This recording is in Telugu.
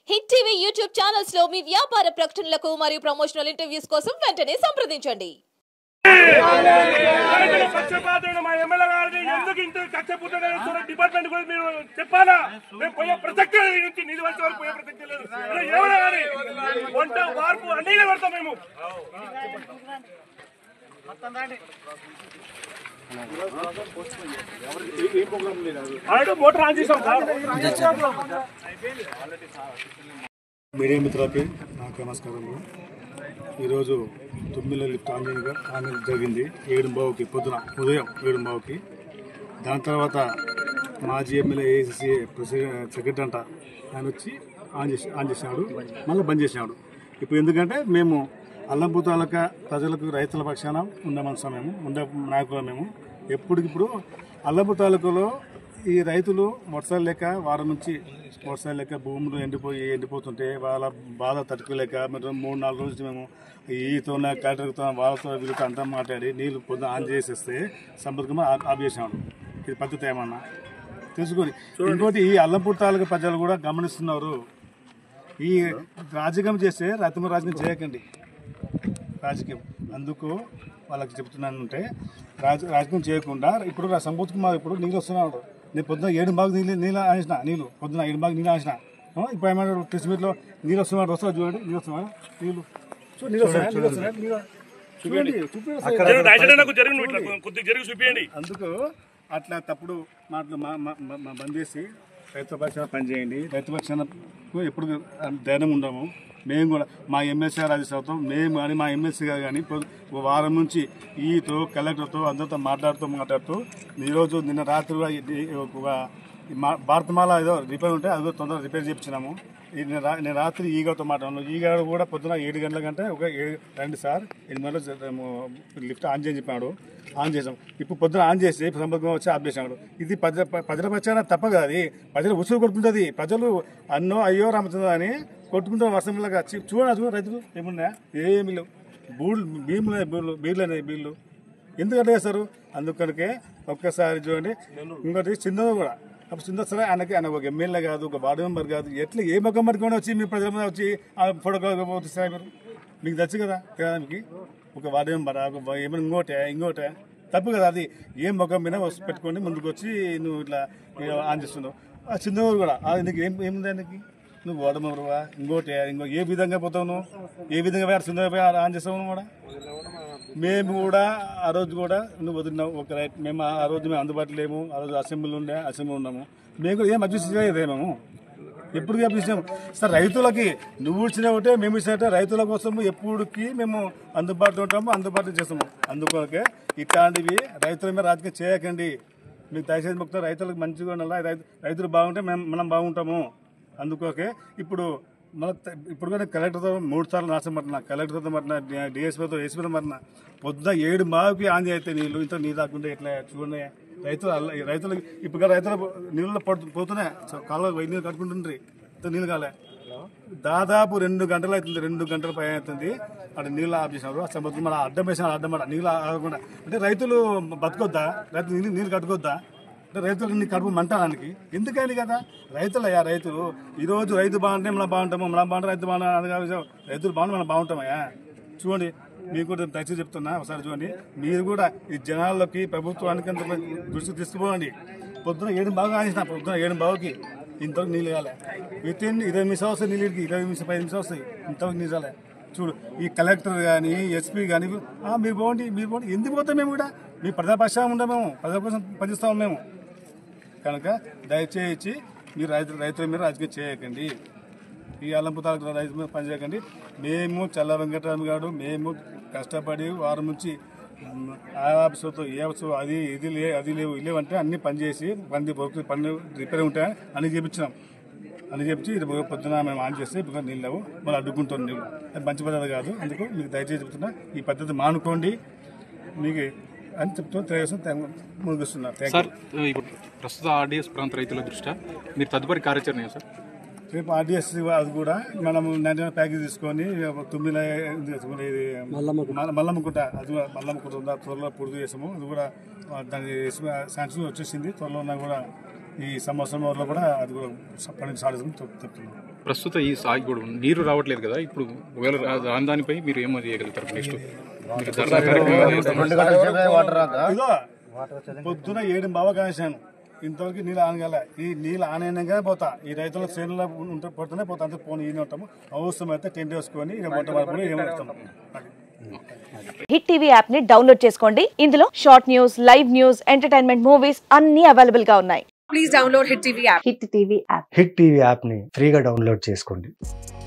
హిట్ టీవీ యూట్యూబ్ ఛానల్స్ లో మీ వ్యాపార ప్రకటనలకు మరియు ప్రమోషనల్ ఇంటర్వ్యూస్ కోసం వెంటనే సంప్రదించండి రైతుల పక్షపాతుడు మా ఎమ్మెల్యే గారిని ఎందుకు ఇంత కక్ష పుట్టడం డిపార్ట్మెంట్ కూడా మీరు చెప్పాలా మేము పోయే ప్రసక్తి లేదు ఈ నుంచి నిధి వచ్చే వరకు పోయే ప్రసక్తి లేదు ఇలా ఏమైనా కానీ వంట వార్పు అన్నీ పెడతాం మేము ఆల్రెడీ మోటార్ ఆన్ చేసాం సార్ మీడియా మిత్రులకి నాకు నమస్కారములు ఈరోజు తొమ్మిదిలో లిఫ్ట్ ఆన్ చేయగా- ఆన్ జరిగింది ఏడు బావుకి పొద్దున ఉదయం ఏడు బావుకి దాని తర్వాత మాజీ ఎమ్మెల్యే ఏసీసీ ప్రెసిడెంట్ సెక్రటరీ అంట ఆయన వచ్చి ఆన్ చేసి ఆన్ చేసినాడు మళ్ళీ బంద్ చేసినాడు ఇప్పుడు ఎందుకంటే మేము అల్లంపూ తాలూకా ప్రజలకు రైతుల పక్షాన ఉండే మనుషులు మేము ఉండే నాయకులు మేము ఎప్పటికిప్పుడు అల్లంపూ తాలూకాలో ఈ రైతులు వర్షాలు లేక వారం నుంచి వర్షాలు లేక భూములు ఎండిపోయి ఎండిపోతుంటే వాళ్ళ బాధ తట్టుకోలేక మరి మూడు నాలుగు రోజులు మేము ఈతో కలెక్టర్తో వాళ్ళతో వీళ్ళతో అంతా మాట్లాడి నీళ్ళు పొద్దున ఆన్ చేసేస్తే సంపర్కం ఆపేసాము ఇది పద్ధతి ఏమన్నా తెలుసుకొని ఇంకోటి ఈ అల్లంపూర్ తాలూకా ప్రజలు కూడా గమనిస్తున్నారు ఈ రాజకీయం చేస్తే రతిమ రాజకీయం చేయకండి రాజకీయం అందుకు వాళ్ళకి చెప్తున్నానంటే రాజ రాజకీయం చేయకుండా ఇప్పుడు నా సంపూత్ కుమార్ ఇప్పుడు నీళ్ళు వస్తున్నాడు నేను పొద్దున ఏడు బాగు నీళ్ళు నీళ్ళు ఆసిన నీళ్ళు పొద్దున ఏడు బాగు నీళ్ళు ఆసిన ఆ, ఇప్పుడు ఏమన్నా ప్రెస్ మీట్లో నీళ్ళు వస్తున్నాడు వస్తున్నా చూడండి నీళ్ళు వస్తున్నాడు నీళ్ళు చూ నీళ్ళు వస్తున్నాయా? నీళ్ళు వస్తున్నాయా? నీళ్ళు చూడండి చూపించండి దయచేసి నాకు జరిగిన ఇట్లా కొద్దిగా జరిగి చూపించండి అందుకు అట్లా తప్పుడు మాటలు మా మా- మా- మా బంద్ చేసి రైతు పక్షాన పనిచేయండి రైతు పక్షానకు ఎప్పుడు ధైర్యం ఉండము మేము కూడా మా ఎమ్మెల్సీ గారు అది చదువుతాం మేము కానీ మా ఎమ్మెల్సీ గారు కానీ ఇప్పుడు ఒక వారం నుంచి ఈతో కలెక్టర్తో అందరితో మాట్లాడుతూ మాట్లాడుతూ ఈరోజు నిన్న రాత్రి కూడా ఇది ఒక మా- భారతమాల ఏదో రిపేర్ ఉంటే అది కూడా తొందరగా రిపేర్ చేయించినాము ఈ నేను రా- నేను రాత్రి ఈగతో మాట్లాడాను ఈగాడు కూడా పొద్దున ఏడు గంటల కంటే ఒక ఏడు రండి సార్ ఎనిమిది గంటలు లిఫ్ట్ ఆన్ చేయని చెప్పాడు ఆన్ చేసాం ఇప్పుడు పొద్దున ఆన్ చేసి సంపర్కం వచ్చి ఆఫ్ చేసాడు ఇది ప్రజల ప్రజల పక్షాన తప్ప కదా అది ప్రజలు ఉసురు కొట్టుకుంటుంది ప్రజలు అన్నో అయ్యో రామచంద్ర అని కొట్టుకుంటారు వర్షంలాగా చి- చూడండి చూడండి రైతులు ఏమున్నాయా ఏమి లేవు బూళ్ళు భీములు బీళ్ళు బీళ్ళు అనేవి బీళ్ళు ఎందుకు అట్లా చేస్తారు అందుకనికే ఒక్కసారి చూడండి ఇంకోటి చిన్నది కూడా అప్పుడు సింధు సరే ఆయనకి ఆయన ఒక ఎమ్మెల్యే కాదు ఒక వార్డు మెంబర్ కాదు ఎట్లా ఏ మొక్క మట్టుకొని వచ్చి మీ ప్రజల మీద వచ్చి ఆ ఫోటో పోతున్నాయి మీరు మీకు తెచ్చు కదా కదా మీకు ఒక వార్డు మెంబర్ ఒక ఏమైనా ఇంకోటే ఇంకోటే తప్పు కదా అది ఏ మొక్క మీద వస్తు పెట్టుకొని ముందుకు వచ్చి నువ్వు ఇట్లా ఇట్లా ఆన్ చేస్తున్నావు ఆ చిన్నవారు కూడా అది నీకు ఏం ఏముంది ఆయనకి నువ్వు వార్డు మెంబర్వా ఇంకోటి ఇంకో ఏ విధంగా పోతావు నువ్వు ఏ విధంగా పోయి సుందర పోయి ఆన్ చేస్తావు నువ్వు కూడా మేము కూడా ఆ రోజు కూడా నువ్వు వదిలినావు ఒక రైట్ మేము ఆ రోజు మేము అందుబాటులో లేము ఆ రోజు అసెంబ్లీలో ఉండే అసెంబ్లీ ఉన్నాము మేము కూడా ఏం అడ్జస్ట్ చేయలేదే మేము ఎప్పుడు అప్పించాము సార్ రైతులకి నువ్వు ఇచ్చిన ఒకటే మేము ఇచ్చినట్టే రైతుల కోసము ఎప్పుడుకి మేము అందుబాటులో ఉంటాము అందుబాటులో చేస్తాము అందుకొరకే ఇట్లాంటివి రైతుల మీద రాజకీయం చేయకండి మీకు దయచేసి మొత్తం రైతులకు మంచిగా ఉండాలి రైతు రైతులు బాగుంటే మేము మనం బాగుంటాము అందుకోకే ఇప్పుడు మన ఇప్పుడు కూడా కలెక్టర్తో మూడు సార్లు నాశనం పట్టిన కలెక్టర్తో పట్టిన డిఎస్పీతో ఏసీపీతో పట్టిన పొద్దున ఏడు మాకి ఆంది అయితే నీళ్ళు ఇంత నీళ్ళు రాకుండా ఇట్లా చూడండి రైతులు అల్ల- రైతులకి ఇప్పుడు కూడా రైతులు నీళ్ళు పడు పోతున్నాయి కాలువ వెయ్యి నీళ్ళు కట్టుకుంటుండ్రి ఇంత నీళ్ళు కాలే దాదాపు రెండు గంటలు అవుతుంది రెండు గంటల పై అవుతుంది అక్కడ నీళ్ళు ఆఫ్ చేసినారు అసలు మొత్తం మన అడ్డం వేసినారు అడ్డం మన నీళ్ళు ఆగకుండా అంటే రైతులు బతకొద్దా రైతులు నీళ్ళు నీళ్ళు కట్టుకోద్దా అంటే రైతులకు నీ కడుపు మంటానికి ఎందుకని కదా రైతులయ్యా రైతులు ఈ రోజు రైతు బాగుంటే మనం బాగుంటాము మనం బాగుంటే రైతు బాగుంటాం రైతులు బాగుంటే మనం బాగుంటామయ్యా చూడండి మీకు కూడా దయచేసి చెప్తున్నా ఒకసారి చూడండి మీరు కూడా ఈ జనాల్లోకి ప్రభుత్వానికి అంత దృష్టి తీసుకుపోండి పొద్దున ఏడు బాగా ఆనేసిన పొద్దున ఏడు బావుకి ఇంతవరకు నీళ్ళు కాలే విత్ ఇన్ ఇరవై నిమిషాలు వస్తాయి నీళ్ళకి ఇరవై నిమిషం పది నిమిషాలు వస్తాయి ఇంతవరకు నీళ్ళు రాలే చూడు ఈ కలెక్టర్ కానీ ఎస్పీ కానీ మీరు పోండి మీరు పోండి ఎందుకు పోతాం మేము కూడా మీ ప్రజాపక్షాన్ని ఉండం మేము ప్రజల కోసం పనిస్తాం మేము కనుక దయచేసి మీరు రైతు రైతుల మీద రాజకీయం చేయకండి ఈ అల్లంపు తాలూకు రైతు మీద పని చేయకండి మేము చల్ల వెంకటరామ గారు మేము కష్టపడి వారం నుంచి మ్, ఆ ఆఫీసుతో ఏ ఆఫీసు అది ఇది లే అది లేవు ఇది లేవంటే అన్ని పని చేసి పని వర్క్ పని రిపేర్ ఉంటాయి అని చేపించినాం అని చెప్పి ఇది పొద్దున మేము ఆన్ చేస్తే ఇప్పుడు నీళ్ళు లేవు మళ్ళీ అడ్డుకుంటాం నీళ్ళు అది మంచి పద్ధతి కాదు అందుకు మీకు దయచేసి చెప్తున్నా ఈ పద్ధతి మానుకోండి మీకు అని చెప్తూ తెలియజేస్తాం ముగిస్తున్నారు థ్యాంక్ యూ సార్ ఇప్పుడు ప్రస్తుత ఆర్డీఎస్ ప్రాంత రైతుల దృష్ట్యా మీరు తదుపరి కార్యాచరణ ఏంటి సార్ రేపు ఆర్డిఎస్ అది కూడా మనం నైన్ ప్యాకేజ్ తీసుకొని తొమ్మిది ఇది మల్ల- మల్లమ్మకుంట అది కూడా మల్లమ్మకుంట ఉందా త్వరలో పూర్తి చేసాము అది కూడా ఆ, దాని శాంక్షన్ వచ్చేసింది త్వరలో ఉన్నా కూడా ఈ సంవత్సరం వల్ల కూడా అది కూడా పని సాధించడం చెప్తున్నాం ప్రస్తుత ఈ సాగు కూడా ఉంది. నీరు రావట్లేదు కదా ఇప్పుడు ఒకవేళ రా- రాని దానిపై మీరు ఏమో చేయగలుగుతారు నెక్స్ట్ మీరు ధర్నా కార్యక్రమం చేస్తారా? ఇదో పొద్దున ఏడు బావ కాశాను ఇంతవరకు నీళ్ళు ఆనగల ఈ నీళ్ళు ఆనగానే పోతా ఈ రైతుల చేనులో ఉంటే పడుతూనే పోతా అంతే పోనీ ఈయన ఉంటాము అవసరం అయితే టెంట్ వేసుకొని ఇక మొట్ట వరకు ఏమవుతాము అది హిట్ టీవీ యాప్ ని డౌన్లోడ్ చేసుకోండి ఇందులో short news live news entertainment movies అన్ని అవైలబుల్ గా ఉన్నాయి హిట్ టీవీ యాప్ని ఫ్రీగా డౌన్లోడ్ చేసుకోండి